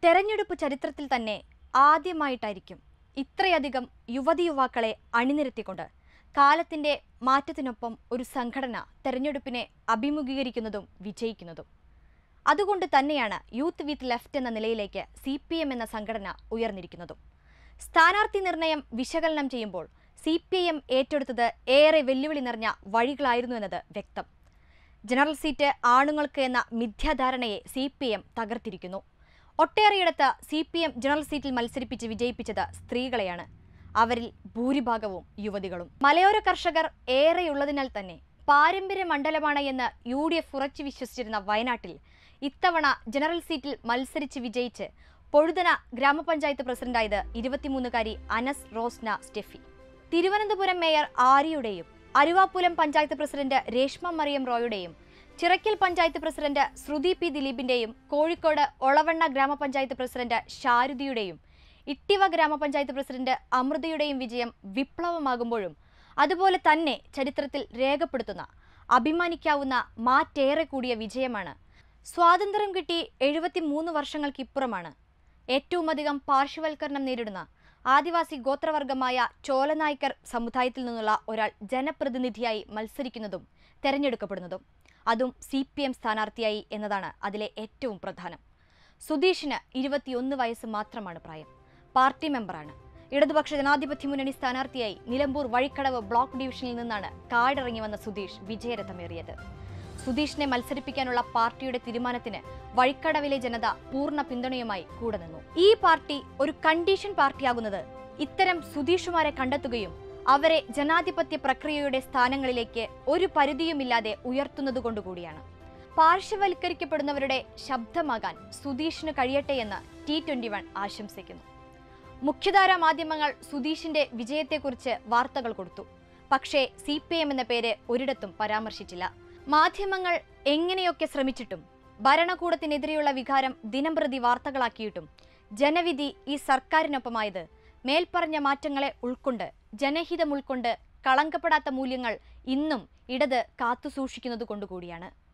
തെരഞ്ഞെടുപ്പ് ചരിത്രത്തിൽ തന്നെ ആദ്യമായിട്ടായിരിക്കും ഇത്രയധികം യുവതി യുവാക്കളെ അണിനിരത്തിക്കൊണ്ട് കാലത്തിന്റെ മാറ്റത്തിനൊപ്പം ഒരു സംഘടന തെരഞ്ഞെടുപ്പിനെ അഭിമുഖീകരിക്കുന്നതും വിജയിക്കുന്നതും അതുകൊണ്ട് തന്നെയാണ് യൂത്ത് വിത്ത് ലെഫ്റ്റ് എന്ന നിലയിലേക്ക് സി പി എം എന്ന സംഘടന ഉയർന്നിരിക്കുന്നതും സ്ഥാനാർത്ഥി നിർണയം വിശകലനം ചെയ്യുമ്പോൾ സി പി ഐ എം ഏറ്റെടുത്തത് ഏറെ വെല്ലുവിളി നിറഞ്ഞ വഴികളായിരുന്നു എന്നത് വ്യക്തം ജനറൽ സീറ്റ് ആണുങ്ങൾക്ക് എന്ന മിഥ്യാധാരണയെ സി പി എം തകർത്തിരിക്കുന്നു ഒട്ടേറെയിടത്ത് സി പി എം ജനറൽ സീറ്റിൽ മത്സരിപ്പിച്ച് വിജയിപ്പിച്ചത് സ്ത്രീകളെയാണ് അവരിൽ ഭൂരിഭാഗവും യുവതികളും മലയോര കർഷകർ ഏറെയുള്ളതിനാൽ തന്നെ പാരമ്പര്യ മണ്ഡലമാണ് എന്ന് യു ഡി എഫ് ഉറച്ചു വിശ്വസിച്ചിരുന്ന വയനാട്ടിൽ ഇത്തവണ ജനറൽ സീറ്റിൽ മത്സരിച്ച് വിജയിച്ച് പൊഴുതന ഗ്രാമപഞ്ചായത്ത് പ്രസിഡന്റായത് ഇരുപത്തിമൂന്നുകാരി അനസ് റോസ്ന സ്റ്റെഫി തിരുവനന്തപുരം മേയർ ആര്യയുടെയും അരുവാപ്പുലം പഞ്ചായത്ത് പ്രസിഡന്റ് രേഷ്മ മറിയം റോയുടെയും ചിറക്കൽ പഞ്ചായത്ത് പ്രസിഡന്റ് ശ്രുതി പി ദിലീപിന്റെയും കോഴിക്കോട് ഒളവണ്ണ ഗ്രാമപഞ്ചായത്ത് പ്രസിഡന്റ് ഷാരുദിയുടെയും ഇട്ടിവ ഗ്രാമപഞ്ചായത്ത് പ്രസിഡന്റ് അമൃതയുടെയും വിജയം വിപ്ലവമാകുമ്പോഴും അതുപോലെ തന്നെ ചരിത്രത്തിൽ രേഖപ്പെടുത്തുന്ന അഭിമാനിക്കാവുന്ന മാറ്റേറെ കൂടിയ വിജയമാണ് സ്വാതന്ത്ര്യം കിട്ടി എഴുപത്തിമൂന്ന് വർഷങ്ങൾക്കിപ്പുറമാണ് ഏറ്റവുമധികം പാർശ്വവൽക്കരണം നേരിടുന്ന ആദിവാസി ഗോത്രവർഗമായ ചോലനായ്ക്കർ സമുദായത്തിൽ നിന്നുള്ള ഒരാൾ ജനപ്രതിനിധിയായി മത്സരിക്കുന്നതും തെരഞ്ഞെടുക്കപ്പെടുന്നതും അതും സി പി എം സ്ഥാനാർത്ഥിയായി എന്നതാണ് അതിലെ ഏറ്റവും പ്രധാനം സുധീഷിന് ഇരുപത്തിയൊന്ന് വയസ്സ് മാത്രമാണ് പ്രായം പാർട്ടി മെമ്പറാണ് ഇടതുപക്ഷ ജനാധിപത്യ മുന്നണി സ്ഥാനാർത്ഥിയായി നിലമ്പൂർ വഴിക്കടവ് ബ്ലോക്ക് ഡിവിഷനിൽ നിന്നാണ് കാടിറങ്ങി വന്ന സുധീഷ് വിജയരഥമേറിയത് സുധീഷിനെ മത്സരിപ്പിക്കാനുള്ള പാർട്ടിയുടെ തീരുമാനത്തിന് വഴിക്കടവിലെ ജനത പൂർണ്ണ പിന്തുണയുമായി കൂടെ നിന്നു ഈ പാർട്ടി ഒരു കണ്ടീഷൻ പാർട്ടിയാകുന്നത് ഇത്തരം സുധീഷുമാരെ കണ്ടെത്തുകയും അവരെ ജനാധിപത്യ പ്രക്രിയയുടെ സ്ഥാനങ്ങളിലേക്ക് ഒരു പരിധിയുമില്ലാതെ ഉയർത്തുന്നതുകൊണ്ടുകൂടിയാണ് പാർശ്വവൽക്കരിക്കപ്പെടുന്നവരുടെ ശബ്ദമാകാൻ സുധീഷിന് കഴിയട്ടെ എന്ന് ടി ട്വന്റി വൺ ആശംസിക്കുന്നു മുഖ്യധാര മാധ്യമങ്ങൾ സുധീഷിന്റെ വിജയത്തെക്കുറിച്ച് വാർത്തകൾ കൊടുത്തു പക്ഷേ സി പി എം എന്ന പേര് ഒരിടത്തും പരാമർശിച്ചില്ല മാധ്യമങ്ങൾ എങ്ങനെയൊക്കെ ശ്രമിച്ചിട്ടും ഭരണകൂടത്തിനെതിരെയുള്ള വികാരം ദിനംപ്രതി വാർത്തകളാക്കിയിട്ടും ജനവിധി ഈ സർക്കാരിനൊപ്പമായത് മേൽപ്പറഞ്ഞ മാറ്റങ്ങളെ ഉൾക്കൊണ്ട് ജനഹിതം ഉൾക്കൊണ്ട് കളങ്കപ്പെടാത്ത മൂല്യങ്ങൾ ഇന്നും ഇടത് കാത്തുസൂക്ഷിക്കുന്നത് കൊണ്ടുകൂടിയാണ്